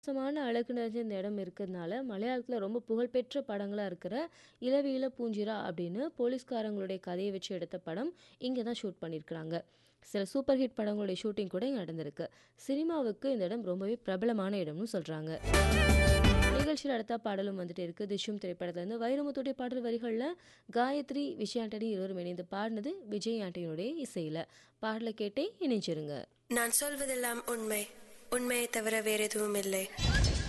மோசமான அழகு நிறைஞ்ச இந்த இடம் இருக்கிறதுனால, மலையாளத்தில ரொம்ப புகழ்பெற்ற படங்களா இருக்கிற "இளவீல பூஞ்சிரா" அப்படின்னு போலீஸ்காரங்களுடைய கதைய வச்சு எடுத்த படம், இங்க தான் ஷூட் பண்ணியிருக்கிறாங்க. சில சூப்பர் ஹிட் படங்களுடைய ஷூட்டிங் கூட இங்க நடந்திருக்கு. சினிமாவுக்கு இந்த இடம் ரொம்பவே பிரபலமான இடம்னு சொல்றாங்க. நிகழ்ச்சியில அடுத்த பாடலும் வந்துட்டே இருக்கு. "திஷ்யும்" திரைப்படத்திலருந்து வைரமுத்துடைய பாடல் வரிகள்ல காயத்ரி, விஜய் ஆண்டனி இருவரும் இணைந்து பாடினது விஜய் ஆண்டனியுடைய இசையில. பாடல கேட்டே இணைஞ்சிருங்க. நான் சொல்வதெல்லாம் உண்மை உண்மையை தவிர வேறெதுவும் இல்லை